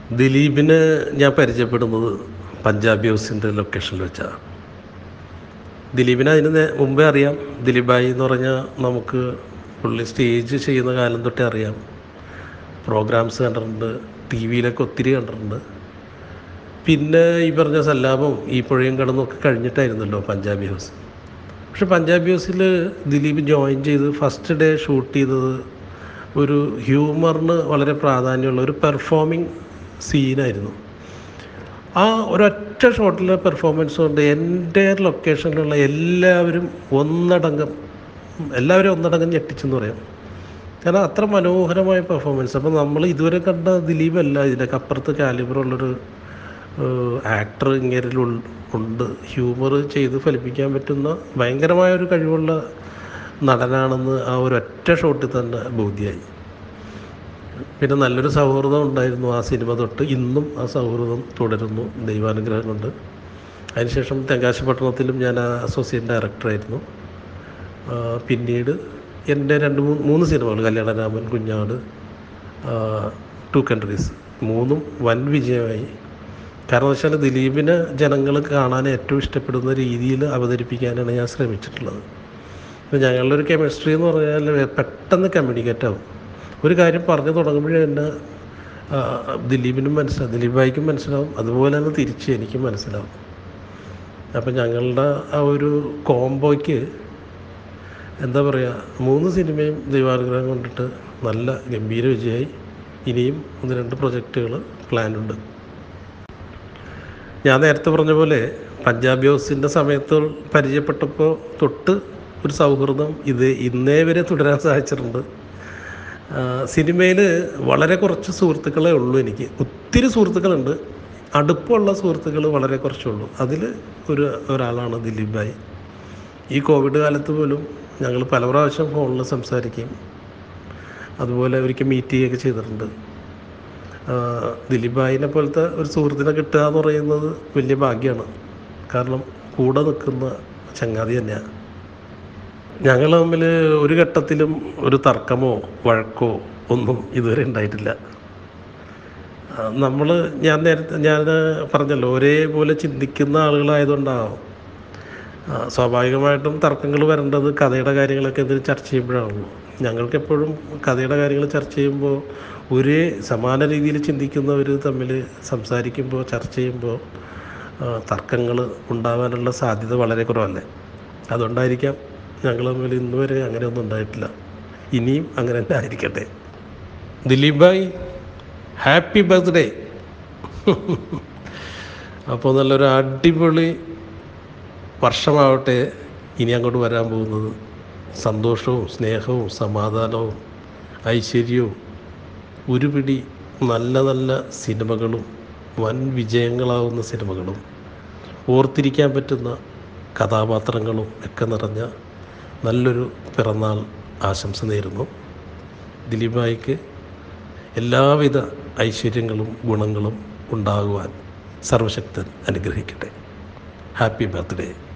ദിലീപിനെ ഞാൻ പരിചയപ്പെടുന്നത് പഞ്ചാബി ഹൗസിൻ്റെ ലൊക്കേഷനിൽ വെച്ചാണ് ദിലീപിനെ അതിന് നേ- മുമ്പേ അറിയാം ദിലീപായി എന്ന് പറഞ്ഞാൽ നമുക്ക് പുള്ളി സ്റ്റേജ് ചെയ്യുന്ന കാലം തൊട്ടേ അറിയാം പ്രോഗ്രാംസ് കണ്ടിട്ടുണ്ട് ടി വിയിലൊക്കെ ഒത്തിരി കണ്ടിട്ടുണ്ട് പിന്നെ ഈ പറഞ്ഞ സല്ലാപം ഈ പുഴയും കടന്നൊക്കെ കഴിഞ്ഞിട്ടായിരുന്നല്ലോ പഞ്ചാബി ഹൗസ് പക്ഷെ പഞ്ചാബി ഹൗസിൽ ദിലീപ് ജോയിൻ ചെയ്ത് ഫസ്റ്റ് ഡേ ഷൂട്ട് ചെയ്തത് ഒരു ഹ്യൂമറിന് വളരെ പ്രാധാന്യമുള്ള ഒരു പെർഫോമിങ് സീനായിരുന്നു ആ ഒരൊറ്റ ഷോട്ടിലെ പെർഫോമൻസ് കൊണ്ട് എൻ്റെ ലൊക്കേഷനിലുള്ള എല്ലാവരും ഒന്നടങ്കം എല്ലാവരും ഒന്നടങ്കം ഞെട്ടിച്ചെന്ന് പറയാം കാരണം അത്ര മനോഹരമായ പെർഫോമൻസ് അപ്പോൾ നമ്മൾ ഇതുവരെ കണ്ട ദിലീപല്ല ഇതിനൊക്കെ അപ്പുറത്ത് കാലിബറുള്ളൊരു ആക്ടർ ഇങ്ങനെ ഉണ്ട് ഹ്യൂമർ ചെയ്ത് ഫലിപ്പിക്കാൻ പറ്റുന്ന ഭയങ്കരമായ ഒരു കഴിവുള്ള നടനാണെന്ന് ആ ഒരു ഒറ്റ ഷോട്ടിൽ തന്നെ ബോധ്യമായി പിന്നെ നല്ലൊരു സൗഹൃദം ഉണ്ടായിരുന്നു ആ സിനിമ തൊട്ട് ഇന്നും ആ സൗഹൃദം തുടരുന്നു ദൈവാനുഗ്രഹം കൊണ്ട് അതിനുശേഷം തെങ്കാശിപട്ടണത്തിലും ഞാൻ അസോസിയേറ്റ് ഡയറക്ടറായിരുന്നു ആ, പിന്നീട് എൻ്റെ രണ്ട് മൂന്ന് മൂന്ന് സിനിമകൾ കല്യാണരാമൻ കുഞ്ഞാട് ടു കൺട്രീസ് മൂന്നും വൻ വിജയമായി കാരണം വെച്ചാൽ ദിലീപിനെ ജനങ്ങൾ കാണാൻ ഏറ്റവും ഇഷ്ടപ്പെടുന്ന രീതിയിൽ അവതരിപ്പിക്കാനാണ് ഞാൻ ശ്രമിച്ചിട്ടുള്ളത് അപ്പോൾ ഞങ്ങളുടെ ഒരു കെമിസ്ട്രി എന്ന് പറഞ്ഞാൽ പെട്ടെന്ന് കമ്മ്യൂണിക്കേറ്റ് ആവും ഒരു കാര്യം പറഞ്ഞു തുടങ്ങുമ്പോഴേ തന്നെ ആ, ദിലീപിനും മനസ്സിലാവും ദിലീപ് ഭായിക്കും മനസ്സിലാവും അതുപോലെ തന്നെ തിരിച്ച് എനിക്കും മനസ്സിലാവും അപ്പം ഞങ്ങളുടെ ആ ഒരു കോംബോയ്ക്ക് എന്താ പറയുക മൂന്ന് സിനിമയും ദൈവാനുഗ്രഹം കൊണ്ടിട്ട് നല്ല ഗംഭീര വിജയമായി ഇനിയും ഒന്ന് രണ്ട് പ്രൊജക്റ്റുകൾ പ്ലാനുണ്ട് ഞാൻ നേരത്തെ പറഞ്ഞ പോലെ പഞ്ചാബി ഹൗസിൻ്റെ സമയത്ത് പരിചയപ്പെട്ടപ്പോൾ തൊട്ട് ഒരു സൗഹൃദം ഇത് ഇന്നേ വരെ തുടരാൻ സാധിച്ചിട്ടുണ്ട് സിനിമയിൽ വളരെ കുറച്ച് സുഹൃത്തുക്കളേ ഉള്ളൂ എനിക്ക് ഒത്തിരി സുഹൃത്തുക്കളുണ്ട് അടുപ്പമുള്ള സുഹൃത്തുക്കൾ വളരെ കുറച്ചുള്ളൂ അതിൽ ഒരു ഒരാളാണ് ദിലീപ് ഭായി ഈ കോവിഡ് കാലത്ത് പോലും ഞങ്ങൾ പല പ്രാവശ്യം ഫോണിൽ സംസാരിക്കുകയും അതുപോലെ ഒരിക്കൽ മീറ്റ് ചെയ്യുകയൊക്കെ ചെയ്തിട്ടുണ്ട് ആ, ദിലീപ് ഭായിനെ പോലത്തെ ഒരു സുഹൃത്തിനെ കിട്ടുക എന്ന് പറയുന്നത് വലിയ ഭാഗ്യമാണ് കാരണം കൂടെ നിൽക്കുന്ന ചങ്ങാതി തന്നെയാണ് ഞങ്ങൾ തമ്മിൽ ഒരു ഘട്ടത്തിലും ഒരു തർക്കമോ വഴക്കോ ഒന്നും ഇതുവരെ ഉണ്ടായിട്ടില്ല നമ്മൾ ഞാൻ നേരത്തെ ഞാൻ പറഞ്ഞല്ലോ ഒരേപോലെ ചിന്തിക്കുന്ന ആളുകളായതുകൊണ്ടാവും ആ, സ്വാഭാവികമായിട്ടും തർക്കങ്ങൾ വരേണ്ടത് കഥയുടെ കാര്യങ്ങളൊക്കെ എന്തെങ്കിലും ചർച്ച ചെയ്യുമ്പോഴാണല്ലോ ഞങ്ങൾക്ക് എപ്പോഴും കഥയുടെ കാര്യങ്ങൾ ചർച്ച ചെയ്യുമ്പോൾ ഒരേ സമാന രീതിയിൽ ചിന്തിക്കുന്നവർ തമ്മിൽ സംസാരിക്കുമ്പോൾ ചർച്ച ചെയ്യുമ്പോൾ തർക്കങ്ങൾ ഉണ്ടാവാനുള്ള സാധ്യത വളരെ കുറവല്ലേ അതുകൊണ്ടായിരിക്കാം ഞങ്ങൾ തമ്മിൽ ഇന്ന് വരെ അങ്ങനെയൊന്നും ഉണ്ടായിട്ടില്ല ഇനിയും അങ്ങനെ തന്നെ ആയിരിക്കട്ടെ ദിലീപ് ഭായ് ഹാപ്പി ബർത്ത്ഡേ അപ്പോൾ നല്ലൊരു അടിപൊളി വർഷമാവട്ടെ ഇനി അങ്ങോട്ട് വരാൻ പോകുന്നത് സന്തോഷവും സ്നേഹവും സമാധാനവും ഐശ്വര്യവും ഒരു പിടി നല്ല നല്ല സിനിമകളും വൻ വിജയങ്ങളാവുന്ന സിനിമകളും ഓർത്തിരിക്കാൻ പറ്റുന്ന കഥാപാത്രങ്ങളും ഒക്കെ നിറഞ്ഞ നല്ലൊരു പിറന്നാൾ ആശംസ നേരുന്നു ദിലീപായിക്ക് എല്ലാവിധ ഐശ്വര്യങ്ങളും ഗുണങ്ങളും ഉണ്ടാകുവാൻ സർവശക്തൻ അനുഗ്രഹിക്കട്ടെ ഹാപ്പി ബർത്ത്ഡേ